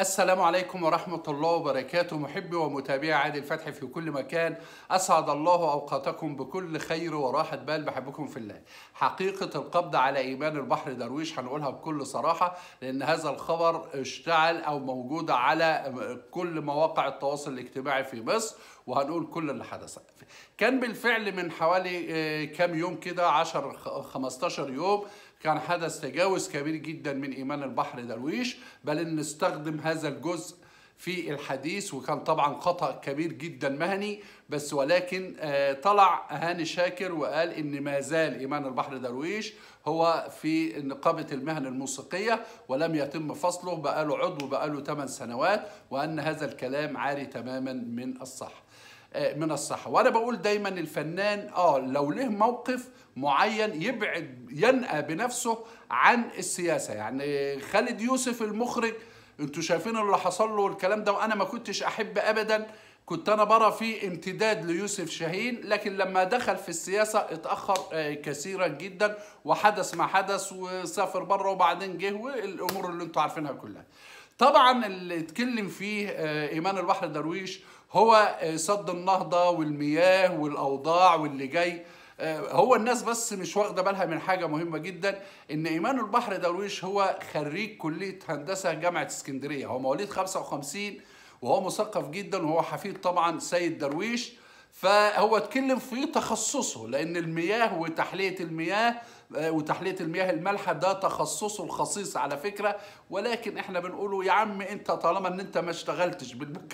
السلام عليكم ورحمة الله وبركاته محبي ومتابعي عادل فتحي في كل مكان أسعد الله أوقاتكم بكل خير وراحة بال بحبكم في الله حقيقة القبض على إيمان البحر درويش هنقولها بكل صراحة لأن هذا الخبر اشتعل أو موجود على كل مواقع التواصل الاجتماعي في مصر وهنقول كل اللي حدث كان بالفعل من حوالي كام يوم كده 10 15 يوم كان حدث تجاوز كبير جدا من ايمان البحر درويش بل ان استخدم هذا الجزء في الحديث وكان طبعا خطا كبير جدا مهني بس ولكن طلع هاني شاكر وقال ان ما زال ايمان البحر درويش هو في نقابه المهن الموسيقيه ولم يتم فصله بقاله عضو بقاله 8 سنوات وان هذا الكلام عاري تماما من الصح من الصحة وأنا بقول دايما الفنان آه لو له موقف معين يبعد ينأى بنفسه عن السياسة يعني خالد يوسف المخرج انتوا شايفين اللي حصل له الكلام ده وأنا ما كنتش أحب أبدا كنت أنا برى في امتداد ليوسف شاهين لكن لما دخل في السياسة اتأخر كثيرا جدا وحدث ما حدث وسافر بره وبعدين جه والأمور اللي انتوا عارفينها كلها طبعا اللي اتكلم فيه ايمان البحر درويش هو صد النهضه والمياه والاوضاع واللي جاي هو الناس بس مش واخده بالها من حاجه مهمه جدا ان ايمان البحر درويش هو خريج كليه هندسه جامعه اسكندريه هو مواليد 55 وهو مثقف جدا وهو حفيد طبعا سيد درويش فهو اتكلم في تخصصه لان المياه وتحليه المياه وتحليه المياه المالحه ده تخصصه الخصيص على فكره ولكن احنا بنقوله يا عم انت طالما ان انت ما اشتغلتش بالمك...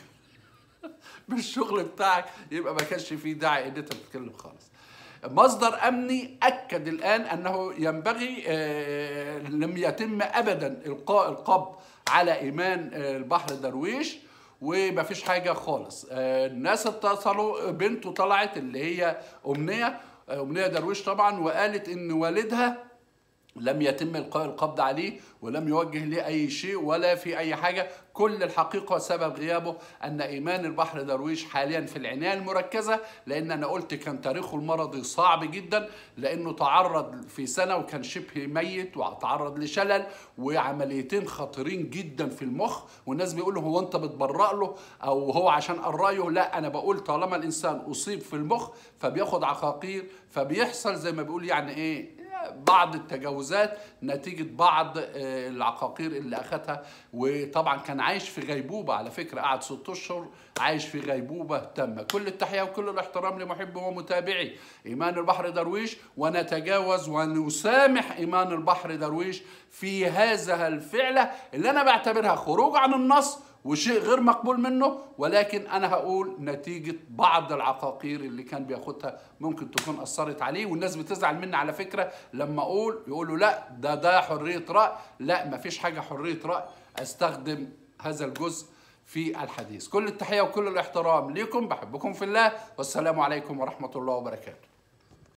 بالشغل بتاعك يبقى ما كانش فيه داعي ان انت تتكلم خالص مصدر امني اكد الان انه ينبغي لم يتم ابدا القاء القبض على ايمان البحر درويش وما فيش حاجه خالص الناس اتصلوا بنته طلعت اللي هي امنيه امنيه درويش طبعا وقالت ان والدها لم يتم القاء القبض عليه ولم يوجه ليه اي شيء ولا في اي حاجه كل الحقيقه سبب غيابه ان ايمان البحر درويش حاليا في العنايه المركزه لان انا قلت كان تاريخه المرضي صعب جدا لانه تعرض في سنه وكان شبه ميت وتعرض لشلل وعمليتين خطيرين جدا في المخ والناس بيقولوا هو انت بتبرأ له او هو عشان قرايه لا انا بقول طالما الانسان اصيب في المخ فبياخد عقاقير فبيحصل زي ما بيقول يعني ايه بعض التجاوزات نتيجة بعض العقاقير اللي أخذها وطبعا كان عايش في غيبوبة على فكرة قعد ست أشهر عايش في غيبوبة تامة كل التحية وكل الاحترام لمحبي ومتابعي إيمان البحر درويش ونتجاوز ونسامح إيمان البحر درويش في هذا الفعلة اللي أنا بعتبرها خروج عن النص وشيء غير مقبول منه ولكن انا هقول نتيجه بعض العقاقير اللي كان بياخدها ممكن تكون اثرت عليه والناس بتزعل مني على فكره لما اقول يقولوا لا ده ده حريه راي لا مفيش حاجه حريه راي استخدم هذا الجزء في الحديث كل التحيه وكل الاحترام ليكم بحبكم في الله والسلام عليكم ورحمه الله وبركاته